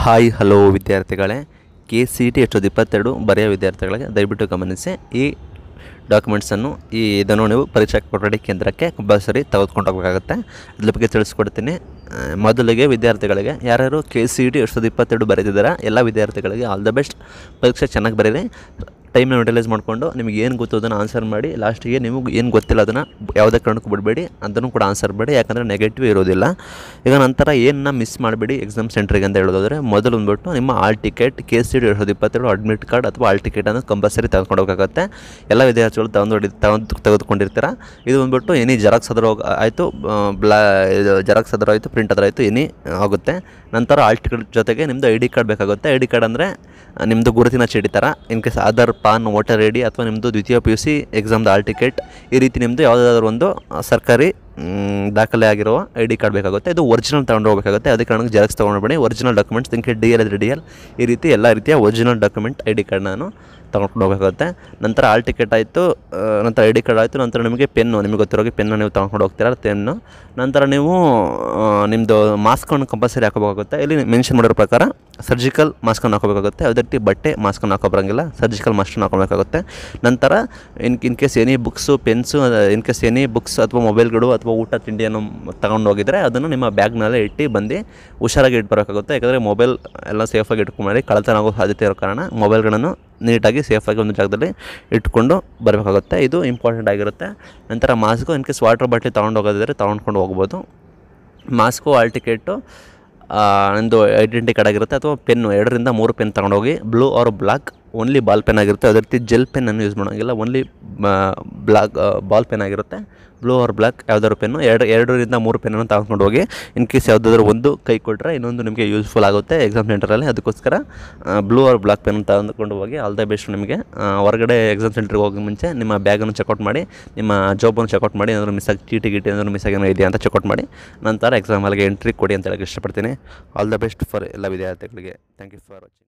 hi hello ವಿದ್ಯಾರ್ಥಿಗಳೇ K C T ಎಷ್ಟು ಇಪ್ಪತ್ತೆರಡು ಬರೆಯೋ ವಿದ್ಯಾರ್ಥಿಗಳಿಗೆ ದಯವಿಟ್ಟು ಗಮನಿಸಿ ಈ ಡಾಕ್ಯುಮೆಂಟ್ಸನ್ನು ಈ ಇದನ್ನು ನೀವು ಪರೀಕ್ಷಾ ಕೊಠಡಿ ಕೇಂದ್ರಕ್ಕೆ ಕಂಪಲ್ಸರಿ ತೆಗೆದುಕೊಂಡು ಹೋಗಬೇಕಾಗುತ್ತೆ ಅದ್ರ ಬಗ್ಗೆ ತಿಳಿಸ್ಕೊಡ್ತೀನಿ ಆ, ಮೊದಲಿಗೆ ವಿದ್ಯಾರ್ಥಿಗಳಿಗೆ ಯಾರ್ಯಾರು ಕೆ ಸಿ ಟಿ ಎಷ್ಟು ಇಪ್ಪತ್ತೆರಡು ಬರೆದಿದ್ದಾರೆ ಎಲ್ಲ ವಿದ್ಯಾರ್ಥಿಗಳಿಗೆ ಆಲ್ ದ ಬೆಸ್ಟ್ ಪರೀಕ್ಷೆ ಚೆನ್ನಾಗಿ ಬರೀರಿ ಟೈಮ್ನ ಯುಟಿಲೈಸ್ ಮಾಡಿಕೊಂಡು ನಿಮಗೆ ಏನು ಗೊತ್ತು ಅದನ್ನು ಆನ್ಸರ್ ಮಾಡಿ ಲಾಸ್ಟಿಗೆ ನಿಮಗೆ ಏನು ಗೊತ್ತಿಲ್ಲ ಅದನ್ನು ಯಾವುದೇ ಕಾರಣಕ್ಕೂ ಬಿಡಬೇಡಿ ಅದನ್ನು ಕೂಡ ಆನ್ಸರ್ ಬೇಡಿ ಯಾಕಂದರೆ ನೆಗೆಟಿವ್ ಇರೋದಿಲ್ಲ ಈಗ ನಂತರ ಏನನ್ನ ಮಿಸ್ ಮಾಡಬೇಡಿ ಎಕ್ಸಾಮ್ ಸೆಂಟ್ರಿಗೆ ಅಂತ ಹೇಳೋದಾದರೆ ಮೊದಲು ಬಂದ್ಬಿಟ್ಟು ನಿಮ್ಮ hall ticket K C D ಎರಡು ಸಾವಿರದ ಇಪ್ಪತ್ತೆರಡು ಅಡ್ಮಿಟ್ ಕಾರ್ಡ್ ಅಥವಾ ಆಲ್ ಟಿಕೆಟ್ ಅನ್ನೋದು ಕಂಪಲ್ಸರಿ ತೆಗೆದುಕೊಂಡು ಹೋಗಬೇಕಾಗುತ್ತೆ ಎಲ್ಲ ವಿದ್ಯಾರ್ಥಿಗಳು ತಗೊಂಡು ತಗೊಂಡು ತೆಗೆದುಕೊಂಡಿರ್ತೀರ ಇದು ಬಂದ್ಬಿಟ್ಟು ಎನಿ ಜೆರಾಕ್ಸ್ ಅದ್ರ ಆಯಿತು ಬ್ಲಾ ಇದು ಜೆರಾಕ್ಸ್ ಅದ್ರ ಆಯಿತು ಪ್ರಿಂಟ್ ಅದ್ರ ಆಯಿತು ಎನಿ ಆಗುತ್ತೆ ನಂತರ ಆಲ್ ಟಿಕೆಟ್ ಜೊತೆಗೆ ನಿಮ್ಮದು ಐ ಡಿ ಕಾರ್ಡ್ ಬೇಕಾಗುತ್ತೆ ಐ ಡಿ ಕಾರ್ಡ್ ಅಂದರೆ ನಿಮ್ಮದು ಗುರುತಿನ ಚೀಟಿ ಥರ in case Aadhaar PAN voter I D ಅಥವಾ ನಿಮ್ಮದು ದ್ವಿತೀಯ ಪಿ ಯು ಸಿ ಎಕ್ಸಾಮ್ದು ಆಲ್ ಟಿಕೆಟ್ ಈ ರೀತಿ ನಿಮ್ಮದು ಯಾವುದಾದ್ರೂ ಒಂದು ಆ, ಸರ್ಕಾರಿ ಮ್, ದಾಖಲೆ ಆಗಿರುವ ಐ ಡಿ ಕಾರ್ಡ್ ಬೇಕಾಗುತ್ತೆ ಇದು ಒರಿಜಿನಲ್ ತೊಗೊಂಡು ಹೋಗಬೇಕಾಗುತ್ತೆ ಅದಕ್ಕೆ ಕಾರಣಕ್ಕೆ ಜೆರಾಕ್ಸ್ ತೊಗೊಂಡ್ಬೇಡಿ ಒರಿಜಿನಲ್ ಡಾಕ್ಯುಮೆಂಟ್ಸ್ ನಿಮಗೆ ಡಿ ಎಲ್ ಇದ್ರೆ ಡಿ ಎಲ್ ಈ ರೀತಿ ಎಲ್ಲ ರೀತಿಯ original document I D card ನಾನು ತೊಗೊಂಡು ಹೋಗಬೇಕಾಗುತ್ತೆ ನಂತರ ಆಲ್ ಟಿಕೆಟ್ ಆಯಿತು ಆ, ನಂತರ ಐ ಡಿ ಕಾರ್ಡ್ ಆಯಿತು ನಂತರ ನಿಮಗೆ ಪೆನ್ನು ನಿಮಗೆ ಗೊತ್ತಿರೋಗೆ ಪೆನ್ನು ನೀವು ತೊಗೊಂಡು ಹೋಗ್ತೀರ ಪೆನ್ನು ನಂತರ ನೀವು ಆ, ನಿಮ್ಮದು ಮಾಸ್ಕನ್ನು ಕಂಪಲ್ಸರಿ ಹಾಕೋಬೇಕಾಗುತ್ತೆ ಇಲ್ಲಿ ಮೆನ್ಷನ್ ಮಾಡಿರೋ ಪ್ರಕಾರ ಸರ್ಜಿಕಲ್ ಮಾಸ್ಕನ್ನು ಹಾಕೋಬೇಕಾಗುತ್ತೆ ಅದೇ ರೀತಿ ಬಟ್ಟೆ ಮಾಸ್ಕನ್ನು ಹಾಕೋಬರಂಗಿಲ್ಲ ಸರ್ಜಿಕಲ್ ಮಾಸ್ಕನ್ನು ಹಾಕೋಬೇಕಾಗುತ್ತೆ ನಂತರ in in case any books pens in case any books ಅಥವಾ ಮೊಬೈಲ್ಗಳು ಅಥವಾ ಊಟ ತಿಂಡಿಯನ್ನು ತಗೊಂಡು ಹೋಗಿದ್ರೆ ಅದನ್ನು ನಿಮ್ಮ ಬ್ಯಾಗ್ನಲ್ಲೇ ಇಟ್ಟು ಬಂದು ಹುಷಾರಾಗಿ ಇಟ್ಬರಬೇಕಾಗುತ್ತೆ ಯಾಕಂದರೆ ಮೊಬೈಲ್ ಎಲ್ಲ ಸೇಫಾಗಿ ಇಟ್ಕೊಂಡ್ಮೇಲೆ ಕಳ್ಳತನ ಆಗೋ ಸಾಧ್ಯತೆ ಇರೋ ಕಾರಣ ಮೊಬೈಲ್ಗಳನ್ನು ನೀಟಾಗಿ ಸೇಫಾಗಿ ಒಂದು ಜಾಗದಲ್ಲಿ ಇಟ್ಕೊಂಡು ಬರಬೇಕಾಗುತ್ತೆ ಇದು ಇಂಪಾರ್ಟೆಂಟ್ ಆಗಿರುತ್ತೆ ನಂತರ ಮಾಸ್ಕು ಇನ್ ಕೇಸ್ ವಾಟರ್ ಬಾಟ್ಲಿ ತೊಗೊಂಡು ಹೋಗೋದಿದ್ರೆ ತೊಗೊಂಡ್ಕೊಂಡು ಹೋಗ್ಬೋದು ಮಾಸ್ಕು ಆಲ್ ಟಿಕೆಟು ನಿಮ್ಮದು ಐಡೆಂಟಿ ಕಾರ್ಡ್ ಆಗಿರುತ್ತೆ ಅಥವಾ ಪೆನ್ನು ಎರಡರಿಂದ ಮೂರು ಪೆನ್ ತೊಗೊಂಡೋಗಿ blue or black only ball pen ಆಗಿರುತ್ತೆ ಅದೇ ರೀತಿ ಜೆಲ್ ಪೆನ್ನನ್ನು ಯೂಸ್ ಮಾಡೋಂಗಿಲ್ಲ ಓನ್ಲಿ ಬ್ಲಾಕ್ ಬಾಲ್ ಪೆನ್ ಆಗಿರುತ್ತೆ ಬ್ಲೂ ಆರ್ ಬ್ಲ್ಯಾಕ್ ಯಾವ್ದಾದ್ರು ಪೆನ್ನು ಎರಡು ಎರಡರಿಂದ ಮೂರು ಪೆನ್ನನ್ನು ತಗೊಂಡು ಹೋಗಿ ಇನ್ ಕೇಸ್ ಯಾವುದಾದ್ರೂ ಒಂದು ಕೈ ಕೊಟ್ಟರೆ ಇನ್ನೊಂದು ನಿಮಗೆ ಯೂಸ್ಫುಲ್ ಆಗುತ್ತೆ ಎಕ್ಸಾಮ್ ಸೆಂಟರಲ್ಲಿ ಅದಕ್ಕೋಸ್ಕರ ಬ್ಲೂ ಆರ್ ಬ್ಲಾಕ್ ಪೆನ್ ತೆಗೆದುಕೊಂಡು ಹೋಗಿ ಆಲ್ ದ ಬೆಸ್ಟ್ ನಿಮಗೆ ಆ, ಹೊರಗಡೆ ಎಕ್ಸಾಮ್ ಸೆಂಟ್ರಿಗೆ ಹೋಗೋ ಮುಂಚೆ ನಿಮ್ಮ ಬ್ಯಾಗನ್ನು ಚೆಕ್ಔಟ್ ಮಾಡಿ ನಿಮ್ಮ ಜಾಬನ್ನು ಚೆಕ್ಔಟ್ ಮಾಡಿ ಏನಾದರೂ ಮಿಸ್ ಆಗಿ ಚೀಟಿ ಗೀಟಿ ಏನಾದರೂ ಮಿಸ್ ಆಗೇನೋ ಇದೆಯಾ ಅಂತ ಚೆಕ್ಔಟ್ ಮಾಡಿ ನಂತರ ಎಕ್ಸಾಮ್ ಹಾಲ್ಗೆ ಎಂಟ್ರಿ ಕೊಡಿ ಅಂತ ಹೇಳಕ್ಕೆ ಇಷ್ಟಪಡ್ತೀನಿ ಆಲ್ ದ ಬೆಸ್ಟ್ ಫಾರ್ ಎಲ್ಲ ವಿದ್ಯಾರ್ಥಿಗಳಿಗೆ ಥ್ಯಾಂಕ್ ಯು ಫಾರ್ ವಾಚಿಂಗ್